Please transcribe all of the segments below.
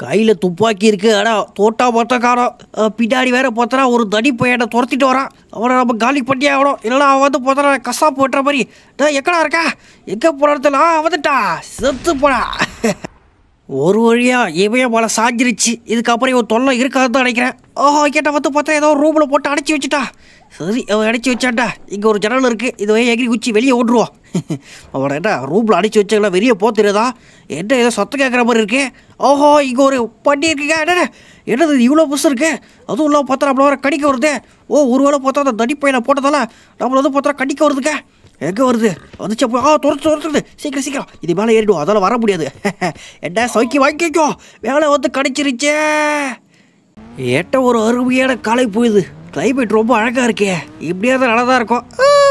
கையில் துப்பாக்கி இருக்கு அடா தோட்டா பார்த்தா காரம் அஹ், பின்னாடி வேற பார்த்தா ஒரு தடி பையனை துரத்திட்டு வரான் அவனை நம்ம காலி பண்ணி ஆகணும் இல்லைனா அவன் வந்து பார்த்தா கசாப்பு வெட்டுற மாதிரி டேய், எக்கடா இருக்கா எங்கே போகிறதுல வந்துட்டா செத்து போடா ஒரு வழியா இவன் மேலே சாஞ்சிருச்சு இதுக்கப்புறம் இவன் தொல்லை இருக்காதுன்னு தான் நினைக்கிறேன் ஓஹோ கேட்ட வந்து பார்த்தா ஏதோ ரூமில் போட்டு அடைச்சி வச்சுட்டா சரி அவன் அடைச்சி வச்சான்டா இங்கே ஒரு ஜன்னல் இருக்குது இது போய் எகிரி குச்சி வெளியே ஓட்டுருவான் அவனை என்ன ரூமில் அடைச்சி வச்சாங்களா வெளியே போக தெரியாதா என்ன ஏதோ சத்தம் கேட்குற மாதிரி இருக்கு ஓஹோ இங்கே ஒரு பட்டி இருக்குங்க என்ன என்னது இவ்வளோ புதுசு இருக்கு அதுவும் இல்லாமல் பார்த்தா நம்மள வர கடிக்க வருது ஓ ஒரு வேளை பார்த்தா அந்த தடி பையனை போட்டதால நம்மள வந்து பார்த்தா கடிக்க வருதுங்க எங்கே வருது வந்துச்சு அப்போ ஆ துரத்து துரத்துது சீக்கிரம் சீக்கிரம் இது மேலே ஏறிடும் அதால் வர முடியாது என்ன சௌக்கி வாங்கிக்கோ வேலை வந்து கடிச்சிருச்சே ஏட்ட ஒரு அருமையான காலை போயுது கிளைமேட் ரொம்ப அழகாக இருக்கே இப்படியே தான் நல்லா தான் இருக்கும்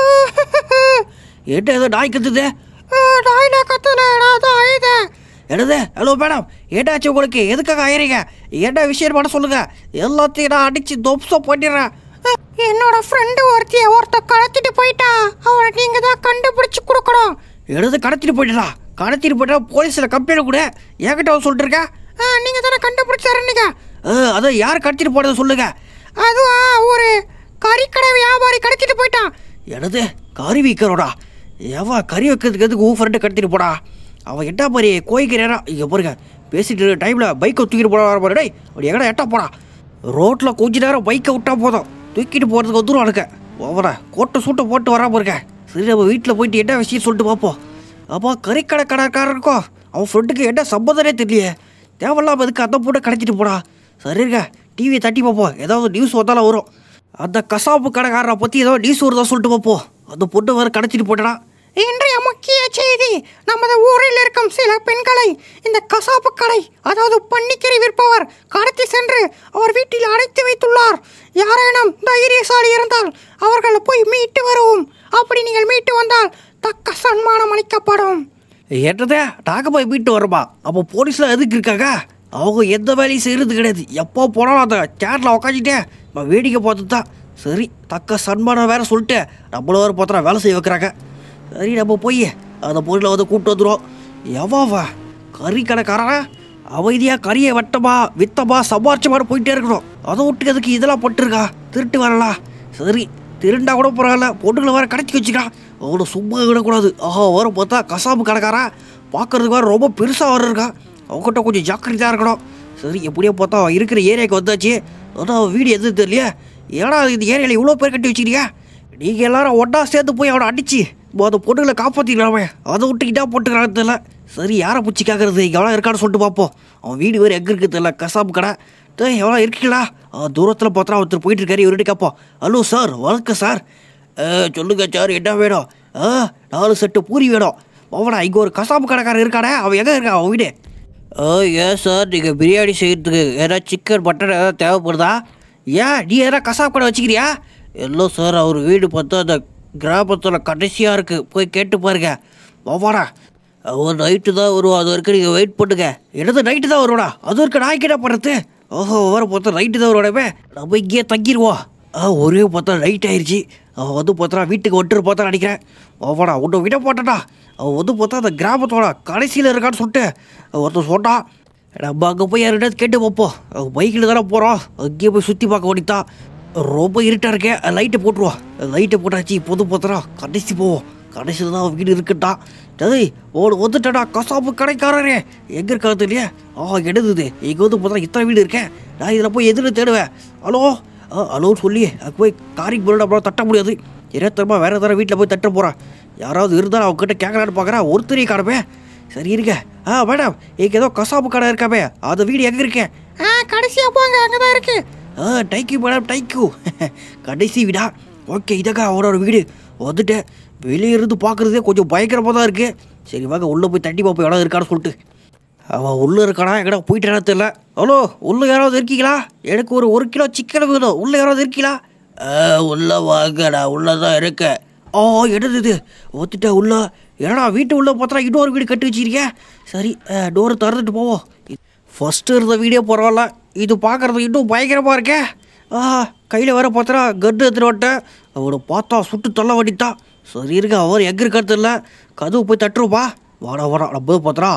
ஏட்ட ஏதோ நாய் கத்துது நாய் நான் கத்துல நான் தான் அழுதேன் என்னது ஹலோ மேடம் ஏட்டாச்சு உங்களுக்கு எதுக்காக ஆயிறீங்க என்ன விஷயம் பண்ண சொல்லுங்க எல்லாத்தையும் நான் அடிச்சு தொப்சம் பண்ணிடுறேன் என்னோட ஃப்ரெண்டு ஒருத்திய ஒருத்த கடத்திட்டு போயிட்டா அவளை நீங்க தான் கண்டுபிடிச்சு கொடுக்கணும் எழுது கடத்திட்டு போயிட்டா கடத்திட்டு போயிட்டா போலீஸில் கம்ப்ளைண்ட் கூட என்கிட்ட வந்து சொல்லிட்டு இருக்கேன் ஆ, நீங்க தானே கண்டுபிடிச்சாருன்னீங்க அதை யார் கடத்திட்டு போனதை சொல்லுங்க அதுவா ஒரு கறிக்கடை வியாபாரி கடத்திட்டு போயிட்டான் எனது கறி விற்கிறோடா எவன் கறி வைக்கிறதுக்கு எதுக்கு ஊ ஃப்ரெண்டு கடத்திட்டு போடா அவன் எட்டா பாரு கோய்க்கிறேனா இங்கே பாருங்க பேசிட்டு இருக்க டைமில் பைக்கை தூக்கிட்டு போட வர பாரு டேய் அப்படி எங்கடா எட்டா போடா ரோட்டில் கொஞ்ச நேரம் பைக்கை விட்டா போதும் தூக்கிட்டு போகிறதுக்கு வந்துடும் எனக்கு ஓவரா கோட்டை சூட்டை போட்டு வராம இருக்க சரி நம்ம வீட்டில் போயிட்டு என்ன விஷயம் சொல்லிட்டு பார்ப்போம் அப்போ கறிக்கடை கடைக்காரன் இருக்கோம் அவன் ஃப்ரெண்டுக்கு என்ன சம்மந்தனே தெரியலையே தேவையில்லாம எதுக்கு அந்த போட்டு கடத்திட்டு போடா சரி இருங்க டிவியை தட்டி பார்ப்போம் ஏதாவது நியூஸ் வந்தாலும் வரும் அந்த கசாப்பு கடைக்காரரை பற்றி ஏதோ நியூஸ் வருதா சொல்லிட்டு பார்ப்போம் அந்த பொண்ணு வேறு கடத்திட்டு போட்டடா இன்றைய முக்கிய செய்தி நமது ஊரில் இருக்கும் சில பெண்களை இந்த கசாப்பு கடை அதாவது பன்னிக்கறி விற்பவர் கடத்தி சென்று அவர் வீட்டில் அடைத்து வைத்துள்ளார் யாரேனும் தைரியசாலி இருந்தால் அவர்களை போய் மீட்டு வருவோம் அப்படி நீங்கள் மீட்டு வந்தால் தக்க சன்மானம் அளிக்கப்படும் என்னதே நாங்கள் போய் வீட்டு வரோமா அப்போ போலீஸில் எதுக்கு இருக்காங்க அவங்க எந்த வேலையும் செய்கிறது கிடையாது எப்போ போனாலும் அந்த சேரில் உக்காந்துட்டே நம்ம வேடிக்கை பார்த்து தான் சரி தக்க சன்மானம் வேற சொல்லிட்டு நம்மள வேறு பார்த்தா வேலை செய்ய வைக்கிறாங்க சரி நம்ம போய் அந்த பொருளை வந்து கூப்பிட்டு வந்துடும் எவாவா கறி கடைக்காரன் அமைதியாக கறியை வெட்டமா வித்தமா சம்பாரிச்சமா போயிட்டே இருக்கணும் அதை விட்டு எதுக்கு இதெல்லாம் பட்டுருக்கா திருட்டு வரலாம் சரி திருண்டா கூட பரவாயில்ல பொண்ணுங்களை வேற கடைச்சி வச்சுக்கிறான் அவனை சும்மா விடக்கூடாது ஆஹா வர பார்த்தா கசாப்பு கடைக்காரன் பார்க்கறதுக்கு வேற ரொம்ப பெருசாக வர இருக்கான் அவங்ககிட்ட கொஞ்சம் ஜாக்கிரதையாக இருக்கணும் சரி எப்படியோ பார்த்தா அவன் இருக்கிற ஏரியாவுக்கு வந்தாச்சு ஆனால் அவன் வீடு எது தெரியலையே ஏன்னா இந்த ஏரியாவில் இவ்வளோ பேர் கட்டி வச்சுக்கிறீங்க நீங்கள் எல்லாரும் ஒன்றா சேர்ந்து போய் அவனை அடிச்சு இப்போ அந்த பொண்ணுங்களை காப்பாற்றிக்கலாமே அதை விட்டுக்கிட்டா போட்டுக்கிறான்னு தெரியல சரி யாரை பிடிச்சி கேட்கறது எவ்வளோ இருக்கான்னு சொல்லிட்டு பார்ப்போம் அவன் வீடு வேறு எங்கே இருக்குது தெரியல கசாப்பு கடை டேய் எவ்வளோ இருக்கீங்களா தூரத்தில் பார்த்தா ஒருத்தர் போயிட்டு இருக்காரு இவர்கிட்ட கேட்போம் ஹலோ சார் வணக்கம் சார் "அஹ், சொல்லுங்க சார் என்ன வேணும் ஆ நாலு செட்டு பூரி வேணும் அவனா இங்கே ஒரு கசாப்பு கடைக்காரன் இருக்கானே அவன் எங்கே இருக்கான் அவன் வீடு ஓ ஏன் சார் நீங்கள் பிரியாணி செய்கிறதுக்கு ஏதாவது சிக்கன் மட்டன் ஏதாவது தேவைப்படுதா ஏன் நீ எதனா கசாப்பு கடை வச்சுக்கிறியா இல்லை சார் அவர் வீடு பார்த்தா அந்த கிராமத்தில் கடைசியாக இருக்குது போய் கேட்டு பாருங்க வாடா அவர் நைட்டு தான் வருவா அது வரைக்கும் நீங்கள் வெயிட் பண்ணுங்க என்னது நைட்டு தான் வருவாடா அது வரைக்கும் நான் என்ன பண்ணுறது ஓஹோ வர பார்த்தா நைட்டு தான் வருவாடமே நம்ம இங்கேயே தங்கிடுவோம் ஆ ஒரே பார்த்தா நைட் ஆயிடுச்சு அவன் வந்து பார்த்தா வீட்டுக்கு வந்துட்டு பார்த்தா நினைக்கிறேன் அவடா உன்னை விட போட்டடா அவன் வந்து பார்த்தா அந்த கிராமத்தோட கடைசியில் இருக்கான்னு சொல்லிட்டு அவன் ஒருத்தன் சொன்னான் நம்ம அங்கே போய் யார்கிட்ட கேட்டு பார்ப்போம் அவன் பைக்கில் தானே போகிறோம் அங்கேயே போய் சுற்றி பார்க்க வேண்டியதான் ரொம்ப இருட்டாக இருக்கே லைட்டை போட்டுருவோம் லைட்டை போட்டாச்சு இப்போது பார்த்தா கடைசி போவோம் கடைசியில் தான் அவன் வீடு இருக்குட்டா டேய் ஓடு வந்துட்டடா கசாப்பு கடைக்காரரே எங்கே இருக்காது இல்லையா ஆ எடுது இங்கே வந்து பார்த்தா இத்தனை வீடு இருக்கேன் நான் இதில் போய் எதில் தேடுவேன் ஹலோ ஆ ஹலோன்னு சொல்லி அங்கே போய் காரிக்கு போய் அப்புறம் தட்ட முடியாது இருபத்தரமா வேறு எதாவது வீட்டில் போய் தட்ட போகிறான் யாராவது இருந்தால் அவங்ககிட்ட கேட்கலான்னு பார்க்குறேன் ஒருத்தரையும் காணமே சரி இருக்க ஆ மேடம் இங்கே ஏதோ கசாப்பு கடை இருக்காமே அந்த வீடு எங்கே இருக்கேன் ஆ கடைசியா போங்க அங்கதான் இருக்கு ஆ டைக்யூ மேடம் டைக்யூ கடைசி வீடா ஓகே இதக்கா அவரோட வீடு வந்துட்டேன் வெளியே இருந்து பார்க்குறதே கொஞ்சம் பயங்கரமாக தான் இருக்குது சரி வாங்க உள்ளே போய் தட்டி பார்ப்போம் இடம் இருக்கான்னு சொல்லிட்டு அவன் உள்ளே இருக்கானா எங்கடா போயிட்டானா தெரியல ஹலோ உள்ளே யாராவது இருக்கீங்களா எனக்கு ஒரு ஒரு கிலோ சிக்கன் வேணும் உள்ளே யாராவது இருக்கீங்களா உள்ளே வாங்கடா உள்ளே தான் இருக்க ஆ என்னது இது ஒத்துட்டா உள்ள என்னடா வீட்டு உள்ள பார்த்தா இன்னொரு வீடு கட்டி வச்சிருக்கீங்க சரி டோரை திறந்துட்டு போவோம் ஃபஸ்ட்டு இருந்த வீடியோ பரவாயில்ல இது பார்க்குறது இன்னும் பயங்கரமாக இருக்கே ஆ கையில் வேற பார்த்தா கட்டு எடுத்துட்டு வந்துட்டேன் அவனை பார்த்தா சுட்டு தொல்லை வண்டித்தான் சரி இருக்க அவர் எங்கே இருக்காரு தெரியல கதவு போய் தட்டுருப்பா வாடா வாடா நம்ம பார்த்தா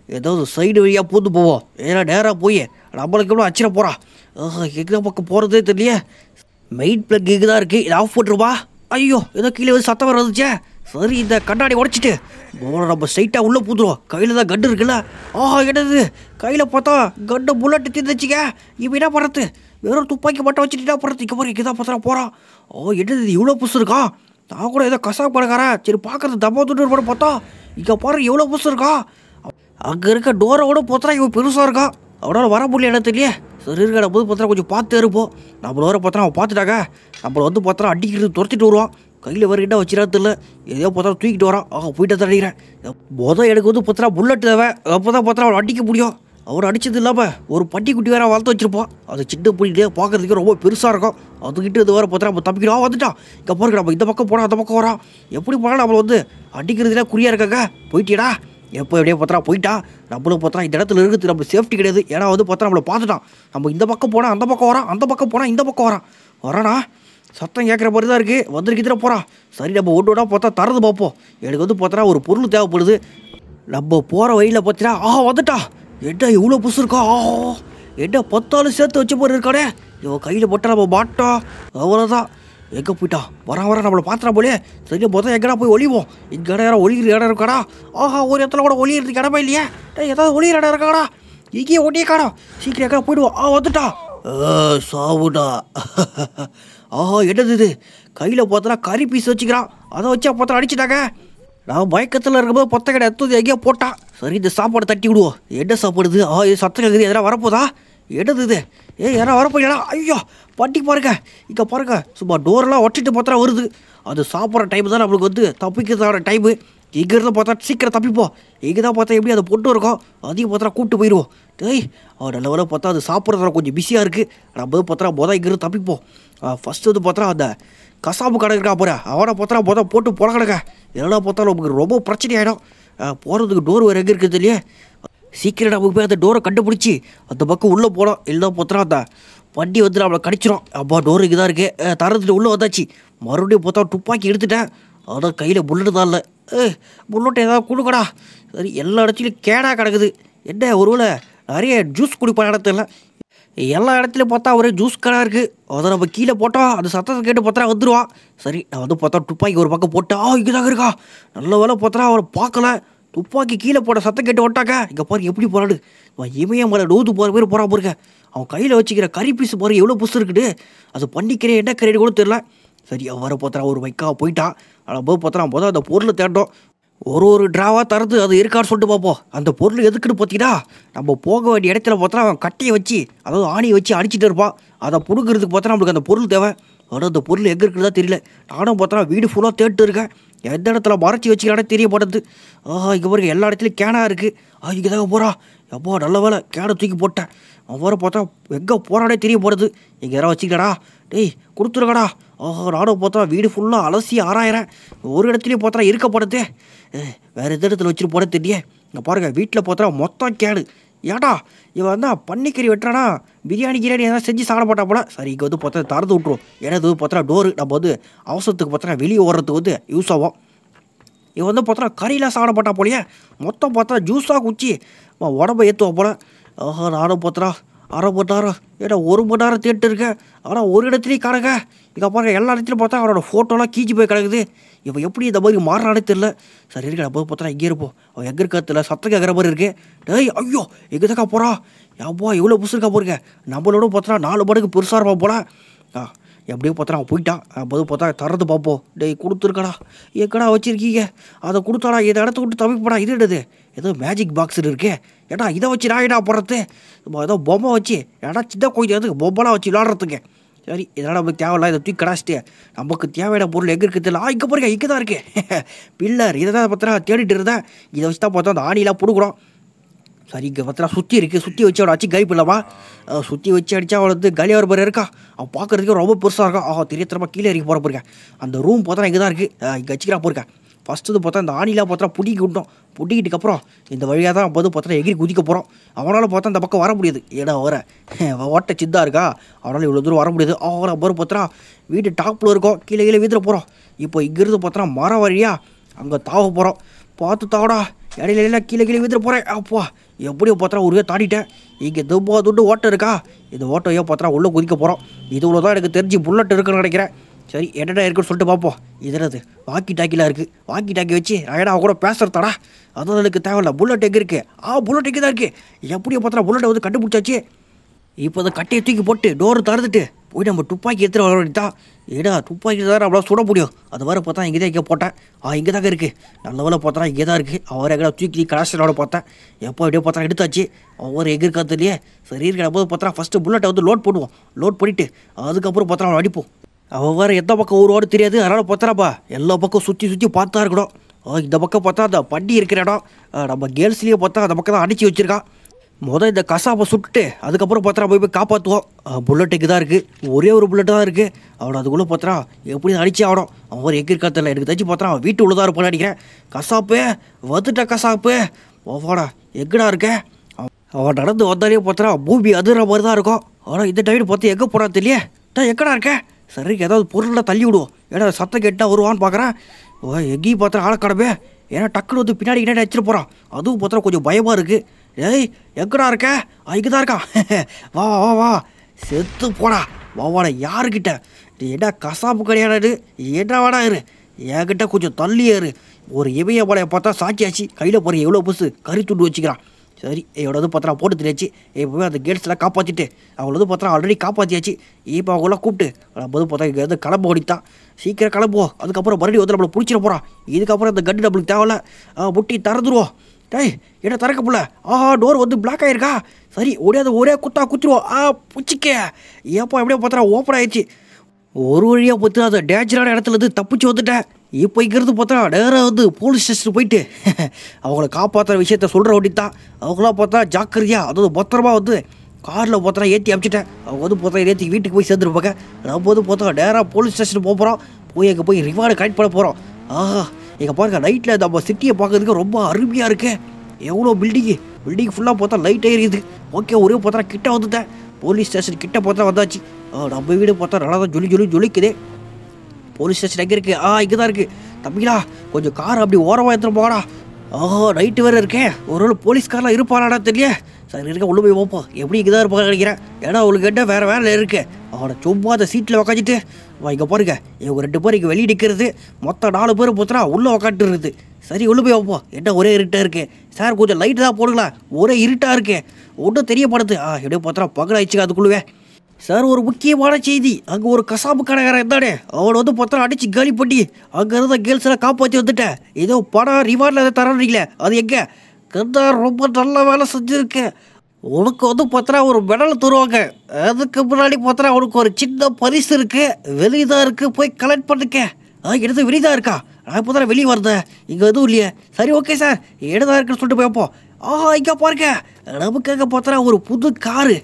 ஏதாவது சைடு வழியாக பூந்து போவோம் ஏன்னா நேராக போய் நம்மளுக்கு எவ்வளோ அச்சிட போகிறா எங்கே பக்கம் போகிறதே தெரியலையே மெயின் பிளக் இங்கே தான் இருக்குது இதை ஆஃப் போட்டுருவா ஐயோ ஏதோ கீழே வந்து சத்தம் வர வந்துச்சே சரி இந்த கண்ணாடி உடச்சிட்டு போன நம்ம ஸ்ட்ரைட்டாக உள்ளே பூத்துருவோம் கையில் தான் கண்டு இருக்குல்ல ஆஹா என்னது கையில் பார்த்தா கண்டு புல்லட்டு தீர்ந்துச்சுங்க இப்போ என்ன பண்ணுறது வெறும் துப்பாக்கி மட்டும் வச்சுட்டு என்ன பண்ணுறது இங்கே பாரு இங்கே தான் பார்த்தா போகிறான் ஓ என்னது இது இவ்வளோ புதுசு இருக்கா நான் கூட ஏதோ கசா படக்காரன் சரி பார்க்கறது தப்பா துட்டு படம் பார்த்தா இங்கே பாரு எவ்வளோ புதுசு இருக்கா அங்கே இருக்க டோரோட பார்த்தா இவன் பெருசாக இருக்கான் அவனால் வர முடியல எனக்கு தெரியல சரி இருக்கிற போது பார்த்தா கொஞ்சம் பார்த்து இருப்போம் நம்மள வர பார்த்தா அவன் பார்த்துட்டாங்க நம்மளை வந்து பார்த்தா அடிக்கிறது துரத்திட்டு வருவான் கையில் வர கிட்ட வச்சிடா தெரியல எதையோ பார்த்தா தூக்கிட்டு வரான் ஆக போயிட்டு தான் அடிக்கிறேன் மொதல் எனக்கு வந்து பார்த்தா புல்லட் தேவை அப்போ தான் பார்த்தா அவனை அடிக்க முடியும் அவர் அடிச்சது இல்லாமல் ஒரு பட்டி குட்டி வேற வளர்த்து வச்சிருப்போம் அது சின்ன பிடிக்கிட்டே பார்க்கறதுக்கு ரொம்ப பெருசாக இருக்கும் அதுக்கிட்ட இது வேற பார்த்தா நம்ம தப்பிக்கிறோம் வந்துட்டான் இங்கே பாருங்க நம்ம இந்த பக்கம் போனால் அந்த பக்கம் வரான் எப்படி போனால் நம்மளை வந்து அடிக்கிறதுல குறியா இருக்காங்க போயிட்டியடா எப்போ எப்படியே பார்த்தா போயிட்டா நம்மளும் பார்த்தா இந்த இடத்துல இருக்குது நம்ம சேஃப்டி கிடையாது ஏன்னா வந்து பார்த்தா நம்மளை பார்த்துட்டான் நம்ம இந்த பக்கம் போனால் அந்த பக்கம் வரான் அந்த பக்கம் போனால் இந்த பக்கம் வரான் வரானா சத்தம் கேட்குற மாதிரி தான் இருக்குது வந்துருக்கிற போகிறான் சரி நம்ம ஒன்று ஒன்றா பார்த்தா தரது பார்ப்போம் எனக்கு வந்து பார்த்தா ஒரு பொருள் தேவைப்படுது நம்ம போகிற வழியில் பார்த்தீங்கன்னா ஆஹா வந்துட்டா என்ன இவ்வளோ புதுசு இருக்கா ஆஹா என்ன பத்தாலும் சேர்த்து வச்ச மாதிரி இருக்கானே இவன் கையில் போட்டால் நம்ம மாட்டோம் அவ்வளோதான் எங்கே போயிட்டான் வர வர நம்மளை பார்த்துறா போலே சரி மொதல் எங்கடா போய் ஒளிவோம் இங்கே இடம் யாரும் ஒளிகிற இடம் இருக்காடா ஆஹா ஒரு இடத்துல கூட ஒளியறதுக்கு இடமே இல்லையே டேய், ஏதாவது ஒளியிற இடம் இருக்காடா இங்கேயே ஒட்டியே காடா சீக்கிரம் எங்கடா போயிடுவோம் ஆ வந்துட்டா சாவுடா ஆஹா என்னது இது கையில் பார்த்தா கறி பீஸ் வச்சுக்கிறான் அதை வச்சா பார்த்தா அடிச்சிட்டாங்க நான் மயக்கத்தில் இருக்கும்போது பொத்த கடை எடுத்து எங்கேயோ போட்டான் சரி இந்த சாப்பாடு தட்டி விடுவோம் என்ன சாப்பாடுது ஆ இது சத்தம் கேட்குது எதனா வரப்போதா என்னது இது ஏ யாரா வரப்போயா ஐயோ பட்டி பாருங்க இங்கே பாருங்க சும்மா டோரெல்லாம் ஒட்டிட்டு பார்த்தா வருது அது சாப்பிட்ற டைம் தான் நம்மளுக்கு வந்து தப்பிக்கிறதான டைமு இங்கேருந்து பார்த்தா சீக்கிரம் தப்பிப்போம் இங்கே தான் பார்த்தா எப்படி அது பொட்டு இருக்கும் அதையும் பார்த்தா கூப்பிட்டு போயிடுவோம் டேய் அவன் நல்ல வேலை பார்த்தா அது சாப்பிட்றதுல கொஞ்சம் பிஸியாக இருக்குது நம்ம பார்த்தா மொதல் இங்கேருந்து தப்பிப்போம் ஃபஸ்ட்டு வந்து பார்த்தா அந்த கசாப்பு கடை இருக்கா போற அவனை பார்த்தா மொதல் போட்டு போட கிடக்க இதெல்லாம் பார்த்தா நமக்கு ரொம்ப பிரச்சனை ஆகிடும் போகிறதுக்கு டோர் வேறு எங்கே இருக்குது இல்லையே சீக்கிரம் நமக்கு போய் அந்த டோரை கண்டுபிடிச்சி அந்த பக்கம் உள்ளே போனோம் இல்லை பார்த்தா அந்த வண்டி வந்து நம்மளை கடிச்சிரும் அப்பா டோர் இங்கே தான் இருக்கு தரத்துட்டு உள்ளே வந்தாச்சு மறுபடியும் பார்த்தா துப்பாக்கி எடுத்துட்டேன் அதான் கையில் புல்லட் தான் இல்லை ஏ புல்லட் ஏதாவது கொடுக்கடா சரி எல்லா இடத்துலையும் கேடா கிடக்குது என்ன ஒருவேளை நிறைய ஜூஸ் குடிப்பான இடத்துல எல்லா இடத்துலையும் பார்த்தா ஒரே ஜூஸ் கடை இருக்குது அதை நம்ம கீழே போட்டோம் அந்த சத்தத்தை கேட்டு பார்த்தா வந்துடுவான் சரி நான் வந்து பார்த்தா துப்பாக்கி ஒரு பக்கம் போட்டா ஆ இங்கே தான் இருக்கா நல்ல வேலை பார்த்தா அவரை பார்க்கல துப்பாக்கி கீழே போட சத்தம் கேட்டு விட்டாக்க இங்கே பாரு எப்படி போறாடு அவன் இமயம் மலை நூத்து போகிற பேர் போகிறான் பாருங்க அவன் கையில் வச்சுக்கிற கறி பீஸ் பாரு எவ்வளோ புதுசு இருக்குது அது பண்ணிக்கிறேன் என்ன கறி கூட தெரில சரி அவன் வர பார்த்தா ஒரு வைக்கா போயிட்டான் ஆனால் போய் பார்த்தா முதல் அந்த பொருளை தேட்டோம் ஒரு ஒரு ட்ராவாக தரது அது இருக்கான்னு சொல்லிட்டு பார்ப்போம் அந்த பொருள் எதுக்குன்னு பார்த்தீங்கன்னா நம்ம போக வேண்டிய இடத்துல பார்த்தா அவன் கட்டையை வச்சு அதாவது ஆணியை வச்சு அடிச்சிட்டு இருப்பான் அதை பிடுங்கிறதுக்கு பார்த்தா நம்மளுக்கு அந்த பொருள் தேவை ஆனால் அந்த பொருள் எங்கே இருக்குதா தெரியல நானும் பார்த்தா வீடு ஃபுல்லாக தேட்டு இருக்கேன் எந்த இடத்துல மறைச்சி வச்சுக்கிறானே தெரிய மாட்டேது ஆஹா இங்கே பாருங்க எல்லா இடத்துலையும் கேனா இருக்குது ஆ இங்கே தாங்க போகிறா எப்போ நல்ல வேலை கேனை தூக்கி போட்டேன் அவரை பார்த்தா எங்கே போகிறானே தெரிய போடுது இங்கே யாராவது வச்சுக்கடா டேய் கொடுத்துருக்கடா ஆஹா நானும் பார்த்தா வீடு ஃபுல்லாக அலசி ஆராயிறேன் ஒரு இடத்துலையும் பார்த்தா இருக்க போடுதே வேறு எந்த இடத்துல வச்சுட்டு போட தெரிய இங்கே பாருங்க வீட்டில் பார்த்தா மொத்தம் கேடு ஏடா இவன் வந்து பன்னிக்கறி வெட்டுறானா பிரியாணி கிரியாணி எதாவது செஞ்சு சாப்பிட மாட்டா போல சரி இங்கே வந்து பார்த்தா திறந்து விட்ருவோம் ஏன்னா இது பார்த்தா டோரு நம்ம வந்து அவசரத்துக்கு பார்த்தா வெளியே ஓடுறதுக்கு வந்து யூஸ் ஆகும் இவன் வந்து பார்த்தா கறியெலாம் சாப்பிட மாட்டா போலயே மொத்தம் பார்த்தா ஜூஸாக குச்சி அவன் உடம்ப ஏற்றுவான் போல ஆஹா நானும் பார்த்தா அரை மணி நேரம் ஏன்னா ஒரு மணி நேரம் தேட்டு இருக்கேன் ஆனால் ஒரு இடத்துலையும் கிடக்க இங்கே பாருங்க எல்லா இடத்துலையும் பார்த்தா அவனோட ஃபோட்டோலாம் கீஞ்சி போய் கிடக்குது இவன் எப்படி இந்த மாதிரி மாறினானே தெரில சரி இருக்க நம்ம பார்த்தா இங்கே இருப்போம் அவன் எங்கே இருக்கிறதுல சத்தம் கேட்குற மாதிரி இருக்கு டேய் ஐயோ எங்கே தாக்கா போகிறா ஏப்பா இவ்வளோ புதுசு இருக்கா போருங்க நம்மளோட பார்த்தா நாலு மடங்கு பெருசாக இருப்பான் போல ஆ எப்படியோ பார்த்தா அவன் போயிட்டான் அப்போது பார்த்தா திறந்து பார்ப்போம் டேய் கொடுத்துருக்கடா எக்கடா வச்சிருக்கீங்க அதை கொடுத்தாடா இதை இடத்த விட்டு தவிப்படா இது என்னது ஏதோ மேஜிக் பாக்ஸ் இருக்கே ஏடா இதை வச்சு நான் ஏடா போடுறது நம்ம ஏதோ பொம்மை வச்சு ஏடா சின்ன கோயில் எதுக்கு பொம்மைலாம் வச்சு விளாட்றதுக்கு சரி இதெல்லாம் நமக்கு தேவையில்ல இதை தூக்கி கடாச்சிட்டு நமக்கு தேவையான பொருள் எங்கே இருக்குது தெரியல ஆ இங்கே பாருங்க இங்கே தான் இருக்கு பில்லர் இதை தான் பார்த்தா தேடிட்டு இருந்தேன் இதை வச்சு தான் பார்த்தா அந்த ஆணிலாம் பிடுக்குறோம் சரி இங்கே பார்த்தா சுற்றி இருக்குது சுற்றி வச்சு அவனை அச்சு கைப்பு இல்லாமா சுற்றி வச்சு அடித்தா அவளை வந்து கலியாவர் பேர் இருக்கா அவன் பார்க்கறதுக்கு ரொம்ப பெருசாக இருக்கான் ஆஹா தெரிய திறமா கீழே இறக்கி போகிற போயிருக்கேன் அந்த ரூம் பார்த்தா இங்கே தான் இருக்குது இங்கே வச்சுக்கிறா போயிருக்கேன் ஃபஸ்ட்டு வந்து பார்த்தா இந்த ஆணிலாம் பார்த்தா புடிக்கி விட்டோம் புட்டிக்கிட்டு அப்புறம் இந்த வழியாக தான் போது பார்த்தா எகிரி குதிக்க போகிறோம் அவனால் பார்த்தா அந்த பக்கம் வர முடியாது ஏடா வர ஓட்ட சித்தா இருக்கா அவனால் இவ்வளோ தூரம் வர முடியாது அவரை போகிற பார்த்தா வீட்டு டாப்பில் இருக்கோம் கீழே கீழே வீதில் போகிறோம் இப்போ இங்கேருந்து பார்த்தா மரம் வழியாக அங்கே தாவ போகிறோம் பார்த்து தாடா இடையில எல்லாம் கீழே கீழே வித்துட்டு போகிறேன் அப்பா எப்படியோ பார்த்தா ஒரே தாண்டிட்டேன் இங்கே துப்பா துண்டு ஓட்டம் இருக்கா இந்த ஓட்டம் ஏன் பார்த்தா உள்ளே குதிக்க போகிறோம் இது தான் எனக்கு தெரிஞ்சு புல்லட் இருக்குன்னு நினைக்கிறேன் சரி என்னடா இருக்குன்னு சொல்லிட்டு பார்ப்போம் இதனது வாக்கி டாக்கிலாம் இருக்குது வாக்கி டாக்கி வச்சு அயடா கூட பேசுறதாடா அதுவும் எனக்கு தேவையில்ல புல்லட் எங்கே இருக்குது ஆ புல்லட் எங்கே தான் இருக்குது எப்படியோ பார்த்தா புல்லட்டை வந்து கண்டுபிடிச்சாச்சு இப்போ அந்த கட்டையை தூக்கி போட்டு டோர் திறந்துட்டு போய் நம்ம துப்பாக்கி எடுத்துகிட்டு வர வேண்டியதா ஏடா துப்பாக்கி தான் நம்மளால சுட முடியும் அது வர பார்த்தா இங்கே தான் இங்கே போட்டேன் ஆ இங்கே தாங்க இருக்குது நல்ல வேலை பார்த்தா இங்கே தான் இருக்குது அவர் எங்கே தூக்கி கலாச்சாரோட பார்த்தேன் எப்போ அப்படியே பார்த்தா எடுத்தாச்சு அவர் எங்கே இருக்காது இல்லையே சரி இருக்கிற போது பார்த்தா ஃபஸ்ட்டு புல்லட்டை வந்து லோட் பண்ணுவோம் லோட் பண்ணிவிட்டு அதுக்கப்புறம் பார்த்தா அவனை அடிப்போம் அவன் வேறு எந்த பக்கம் ஊரோடு தெரியாது அதனால் பார்த்தாராப்பா எல்லா பக்கம் சுற்றி சுற்றி பார்த்தா இருக்கணும் ஆ, இந்த பக்கம் பார்த்தா அந்த பண்டி இருக்கிற இடம் ஆ, நம்ம கேர்ள்ஸ்லேயே பார்த்தா அந்த பக்கம் தான் அடித்து வச்சிருக்கான் முதல் இந்த கசாப்பை சுட்டுட்டு அதுக்கப்புறம் பார்த்தா போய் போய் காப்பாற்றுவோம் புல்லட்டுக்கு தான் இருக்குது ஒரே ஒரு புல்லட் தான் இருக்குது அவனை அதுக்குள்ளே பார்த்தா எப்படி அடிச்சு ஆகணும் அவன் ஒரு எங்கே இருக்கா தெரியல எனக்கு தச்சு பார்த்தா அவன் வீட்டு உள்ளதாக இருப்பான்னு நினைக்கிறேன் கசாப்பு வந்துட்ட கசாப்பு ஓவாடா எங்கடா இருக்க அவன் அவன் நடந்து வந்தாலே பார்த்தா பூமி அதிர மாதிரி தான் இருக்கும் ஆனால் இந்த டைம் பார்த்து எங்கே போனா தெரியல டா எங்கடா இருக்க சரி ஏதாவது பொருளில் தள்ளி விடுவோம் ஏன்னா சத்தம் கேட்டால் வருவான்னு பார்க்குறேன் ஓ எங்கேயும் பார்த்தா ஆளக்கடமே ஏன்னா டக்குனு வந்து பின்னாடி கிட்ட வச்சுட்டு போகிறான் அதுவும் பார்த்தா கொஞ்சம் பயமாக இருக்குது ஏய் எங்கடா இருக்க இங்கே தான் இருக்கான் வா வா வா வா செத்து போடா வா வாடா யாருக்கிட்ட இது என்ன கசாப்பு கிடையாது என்ன வாடா இரு என்கிட்ட கொஞ்சம் தள்ளி ஏறு ஒரு இவைய வாழையை பார்த்தா சாட்சியாச்சு கையில் போகிற எவ்வளோ புதுசு கறி துண்டு வச்சுக்கிறான் சரி இவனை வந்து பத்திரம் போட்டு தெரியாச்சு இப்போ அந்த கேர்ள்ஸ்லாம் காப்பாற்றிட்டு அவளை வந்து பத்திரம் ஆல்ரெடி காப்பாற்றியாச்சு இப்போ அவங்களாம் கூப்பிட்டு நம்ம வந்து பார்த்தா இங்கே வந்து கிளம்ப ஓடித்தான் சீக்கிரம் கிளம்புவோம் அதுக்கப்புறம் மறுபடியும் வந்து நம்மளை பிடிச்சிட போகிறான் இதுக்கப்புறம் இந்த கட்டு நம்மளுக்கு தேவையில்ல ஆ, முட்டி திறந்துருவோம் டேய் என்ன திறக்க புள்ள ஆஹா டோர் வந்து பிளாக் ஆயிருக்கா சரி ஒரே ஒரே குத்தா குத்துருவோம் ஆ புச்சிக்க ஏப்பா எப்படியோ பார்த்தா ஓப்பன் ஆயிடுச்சு ஒரு வழியாக பார்த்து அந்த டேஞ்சரான இடத்துல இருந்து தப்பிச்சு வந்துட்டேன் இப்போ இங்கிருந்து பார்த்தா நேராக வந்து போலீஸ் ஸ்டேஷன் போயிட்டு அவங்கள காப்பாற்றுற விஷயத்த சொல்கிற வண்டி தான் அவங்களாம் பார்த்தா ஜாக்கிரதையா அதாவது பத்திரமா வந்து காரில் பார்த்தா ஏற்றி அமிச்சிட்டேன் அவங்க வந்து பார்த்தா ஏற்றி வீட்டுக்கு போய் சேர்ந்துருப்பாங்க நம்ம வந்து பார்த்தா நேராக போலீஸ் ஸ்டேஷன் போக போகிறோம் போய் அங்கே போய் ரிவார்டு கலெக்ட் பண்ண போகிறோம் ஆஹா இங்கே பாருங்க நைட்டில் நம்ம சிட்டியை பார்க்கறதுக்கு ரொம்ப அருமையாக இருக்கு எவ்வளோ பில்டிங்கு பில்டிங் ஃபுல்லாக பார்த்தா லைட் எரியுது ஓகே ஒரே பார்த்தா கிட்ட வந்துட்டேன் போலீஸ் ஸ்டேஷன் கிட்ட பார்த்தா வந்தாச்சு ஆ, நம்ம வீடு பார்த்தா நல்லா தான் ஜொலி ஜொலி ஜொலிக்குதே போலீஸ் ஸ்டேஷன் எங்கே இருக்குது ஆ இங்கே தான் இருக்குது தம்பிங்களா கொஞ்சம் கார் அப்படி ஓரமாக எடுத்துகிட்டு போகடா ஆஹா நைட்டு வேறு இருக்கே ஒரு வேளை போலீஸ்காரெலாம் இருப்பானாடா தெரியல சரி இருக்க உள்ள போய் பார்ப்போம் எப்படி இங்கே தான் இருப்பாங்க நினைக்கிறேன் ஏன்னா அவளுக்கு என்ன வேறு வேலை இருக்கு அவனை சும்மா அந்த சீட்டில் உக்காந்துட்டு வா இங்கே பாருங்க இவங்க ரெண்டு பேரும் இங்கே வெளியே நிற்கிறது மொத்தம் நாலு பேர் போத்துனா உள்ளே உக்காந்துட்டு இருக்குது சரி உள்ள போய் வைப்போம் என்ன ஒரே இருட்டாக இருக்கு சார் கொஞ்சம் லைட்டு தான் போடுங்களா ஒரே இருட்டாக இருக்கு ஒன்றும் தெரியப்படுது ஆ எப்படியோ பார்த்தா பகலாயிடுச்சு அதுக்குள்ளவே சார் ஒரு முக்கியமான செய்தி அங்கே ஒரு கசாப்பு கடைக்காரன் இருந்தானே அவனை வந்து பத்திரம் அடிச்சு காலி பண்ணி அங்கே இருந்த கேர்ள்ஸ் எல்லாம் காப்பாற்றி வந்துட்டேன் ஏதோ படம் ரிவார்டில் எதை தரீங்களே அது எங்கே கந்தா ரொம்ப நல்ல வேலை செஞ்சுருக்க உனக்கு வந்து பத்திரா ஒரு மெடல் தருவாங்க அதுக்கு முன்னாடி பத்திரா உனக்கு ஒரு சின்ன பரிசு இருக்கு வெளியே தான் இருக்கு போய் கலெக்ட் பண்ணுக்க ஆ எடுத்து வெளியே தான் இருக்கா நான் இப்போ தான் வெளியே வருதேன் இங்கே எதுவும் இல்லையே சரி ஓகே சார் எடுதான் இருக்குன்னு சொல்லிட்டு போய் வைப்போம் ஆ இங்கே பாருங்க நமக்காக பார்த்தா ஒரு புது காரு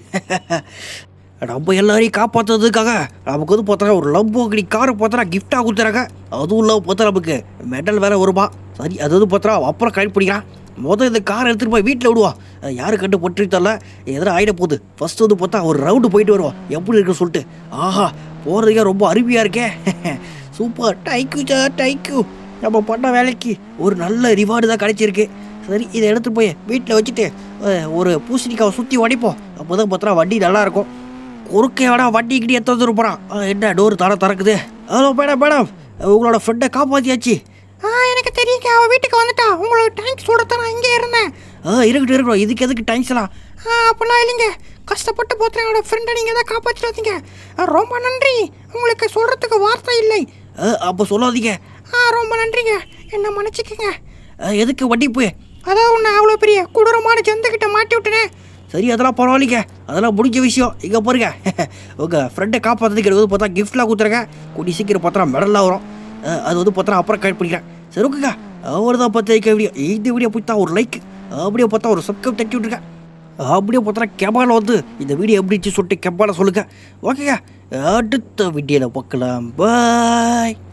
நம்ம எல்லாரையும் காப்பாற்றுறதுக்காக நமக்கு வந்து பார்த்தா ஒரு லம்போகினி காரை பார்த்தா கிஃப்டாக கொடுத்துறாங்க அதுவும் இல்லாமல் பார்த்தா நமக்கு மெடல் வேற வருமா சரி அது வந்து பார்த்தா அப்புறம் கலெக்ட் பண்ணிக்கிறான் முதல் இந்த காரை எடுத்துகிட்டு போய் வீட்டில் விடுவோம் அது யாரு கண்டு பற்றி தரல எதனா ஆகிட போகுது ஃபர்ஸ்ட் வந்து பார்த்தா ஒரு ரவுண்டு போயிட்டு வருவோம் எப்படி இருக்குன்னு சொல்லிட்டு ஆஹா போகிறதுக்கே ரொம்ப அருமையாக இருக்கே சூப்பர் தேங்க்யூ சார் தேங்க்யூ நம்ம பண்ண வேலைக்கு ஒரு நல்ல ரிவார்டு தான் கிடைச்சிருக்கு சரி இதை எடுத்துட்டு போய் வீட்டில் வச்சுட்டு அஹ், ஒரு பூசணிக்காவை சுற்றி உடைப்போம் அப்போ தான் பார்த்தா வண்டி நல்லா இருக்கும் குறுக்கே வேணா வண்டி கிட்டி எத்த வந்துட்டு போகிறான் என்ன டோர் தர திறக்குது ஹலோ மேடம் மேடம் உங்களோட ஃப்ரெண்டை காப்பாற்றியாச்சு ஆ எனக்கு தெரியுங்க அவ வீட்டுக்கு வந்துட்டா உங்களுக்கு தேங்க்ஸ் சொல்லத்தான் நான் இங்கே இருந்தேன் ஆ இருக்கட்டும் இருக்கட்டும் இதுக்கு எதுக்கு டென்ஷனா ஆ அப்பெல்லாம் இல்லைங்க கஷ்டப்பட்டு போத்துறேன் என்னோட ஃப்ரெண்டை நீங்கள் தான் காப்பாற்றிட்டு வந்தீங்க ஆ, ரொம்ப நன்றி உங்களுக்கு சொல்கிறதுக்கு வார்த்தை இல்லை அப்போ சொல்லாதீங்க ஆ ரொம்ப நன்றிங்க என்ன மன்னிச்சுக்கங்க ஆ, எதுக்கு வண்டி போய் அதான் உன்னை அவ்வளோ பெரிய கொடூரமான ஜந்துக்கிட்ட மாட்டி விட்டுனே சரி அதெல்லாம் பரவாயில்லைங்க அதெல்லாம் முடிஞ்ச விஷயம் இங்கே பாருங்க உங்கள் ஃப்ரெண்டை காப்பாற்றுறதுக்கு எனக்கு வந்து பார்த்தா கிஃப்ட்லாம் கொடுத்துருங்க கூடி சீக்கிரம் பார்த்தா மெடல்லாம் வரும் அஹ், அது வந்து பார்த்தா அப்புறம் கரெக்ட் பண்ணிக்கிறேன் சரி ஓகேங்க அவர் தான் பார்த்து வைக்க வீடியோ இந்த வீடியோ பார்த்தா ஒரு லைக் அப்படியே பார்த்தா ஒரு சப்ஸ்கிரைப் தட்டி விட்ருக்கேன் அப்படியே பார்த்தா கெபால வந்து இந்த வீடியோ எப்படி இருந்துச்சு சொல்லிட்டு கெபால சொல்லுங்க ஓகேங்க அடுத்த வீடியோவில் பார்க்கலாம் பாய்